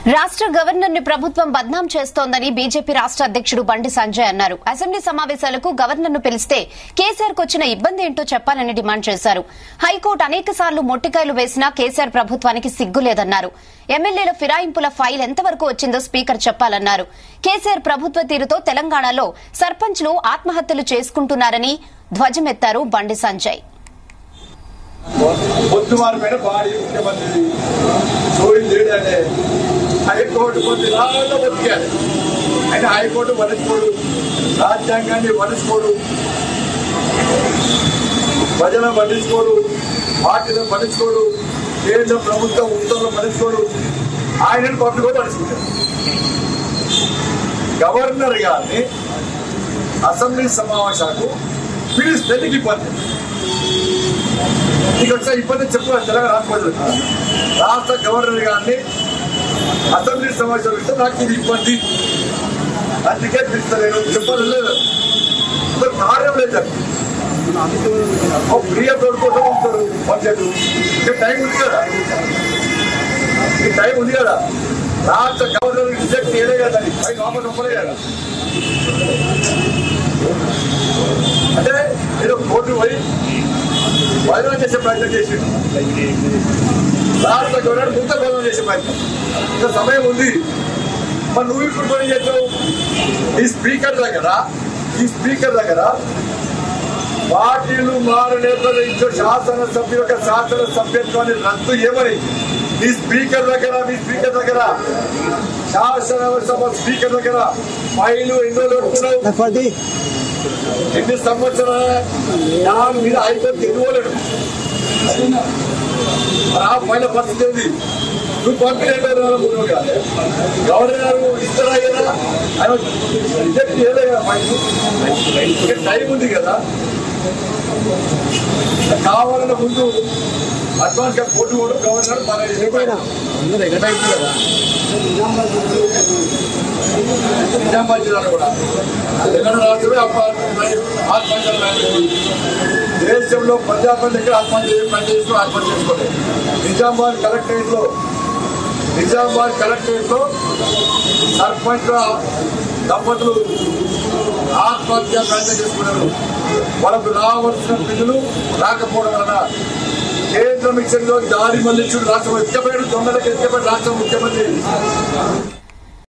రాష్ట్ర గవర్నర్ ని ప్రభుత్వం బద్నాం చేస్తోందని బీజేపీ రాష్ట్ర అధ్యక్షుడు బండి సంజయ్ అన్నారు అసెంబ్లీ సమావేశాలకు గవర్నర్ ను పిలిస్తే కేసీఆర్ కు వచ్చిన ఇబ్బంది ఏంటో చెప్పాలని డిమాండ్ చేశారు హైకోర్టు అనేక సార్లు మొట్టికాయలు వేసినా కేసీఆర్ ప్రభుత్వానికి సిగ్గు లేదన్నారు ఎమ్మెల్యేల ఫిరాయింపుల ఫైల్ ఎంతవరకు వచ్చిందో స్పీకర్ చెప్పాలన్నారు కేసీఆర్ ప్రభుత్వ తీరుతో తెలంగాణలో సర్పంచ్లు ఆత్మహత్యలు చేసుకుంటున్నారని ధ్వజమెత్తారు బండి సంజయ్ పొద్దువారి మీద బాడీ ముఖ్యమంత్రి సోయి లేడనే హైకోర్టు కొద్ది రాళ్ళలో బతికాడు ఆయన హైకోర్టు వనసుకోడు రాజ్యాంగాన్ని వనసుకోడు ప్రజలను పట్టించుకోడు పార్టీలను పట్టించుకోడు కేంద్ర ప్రభుత్వం ఉత్తర్వులు పట్టించుకోడు ఆయనను పట్టుకో పట్టించుకుంటాడు గవర్నర్ గారిని అసెంబ్లీ సమావేశాలకు పిలిస్తే నీకు ఇబ్బంది నీకు వచ్చే ఇబ్బంది చెప్పు తెలంగాణ రాష్ట్ర ప్రజలకు రాష్ట్ర గవర్నర్ గారిని అసెంబ్లీ సమావేశాలు ఇస్తే నాకు ఇది ఇబ్బంది అందుకే పిలుస్తలేను చెప్పాలి లేదు అసలు కార్యం లేదు ఒక ప్రియ తోడు కోసం ఉంటారు బడ్జెట్ ఇంకా టైం ఉంది కదా ఈ టైం ఉంది కదా రాష్ట్ర గవర్నర్ రిజెక్ట్ చేయలే కదా దాన్ని పైన వాపస్ ఒప్పలే కదా అంటే నేను కోర్టు పోయి బదిలీ చేసే ప్రయత్నం చేసి రాష్ట్ర గవర్నర్ ముంత బదిలీ చేసే ప్రయత్నం ఇంకా సమయం ఉంది మరి నువ్వు ఇప్పుడు పని చేస్తావు ఈ స్పీకర్ దగ్గర ఈ స్పీకర్ దగ్గర పార్టీలు మారు నిర్వహించే శాసన సభ్యుల యొక్క శాసన సభ్యత్వాన్ని రద్దు చేయమని మీ స్పీకర్ దగ్గర మీ స్పీకర్ దగ్గర శాసనసభ స్పీకర్ దగ్గర ఫైలు ఎన్నో పెట్టుకున్నావు ఎన్ని సంవత్సరాల దాని మీద హైకోర్టు ఎన్నుకోలేడు ఆ పైన పరిస్థితి ఉంది నువ్వు పంపిణీ గవర్నర్ గారు ఇస్తారా కదా ఆయన రిజెక్ట్ చేయలే కదా ఫైల్ ఇంకా టైం ఉంది కదా కావాలన్న ముందు అడ్వాన్స్ గా పోటీ కూడా గవర్నర్ మన నిజామాబాద్ జిల్లాలో కూడా తెలంగాణ రాష్ట్రమే ఆత్మహత్య దేశంలో ప్రజాపతి దగ్గర ఆత్మహత్య పని చేస్తూ ఆత్మహత్య చేసుకోలేదు నిజామాబాద్ కలెక్టరేట్ లో నిజామాబాద్ కలెక్టరేట్ లో సర్పంచ్ దంపతులు ఆత్మహత్య ప్రయత్నం చేసుకున్నారు వాళ్ళకు రావాల్సిన నిధులు రాకపోవడం వలన కేంద్రం ఇచ్చిన దారి మళ్లించుడు రాష్ట్రం ఎక్కబడి దొంగలకు ఎక్కబడి రాష్ట్ర ముఖ్యమంత్రి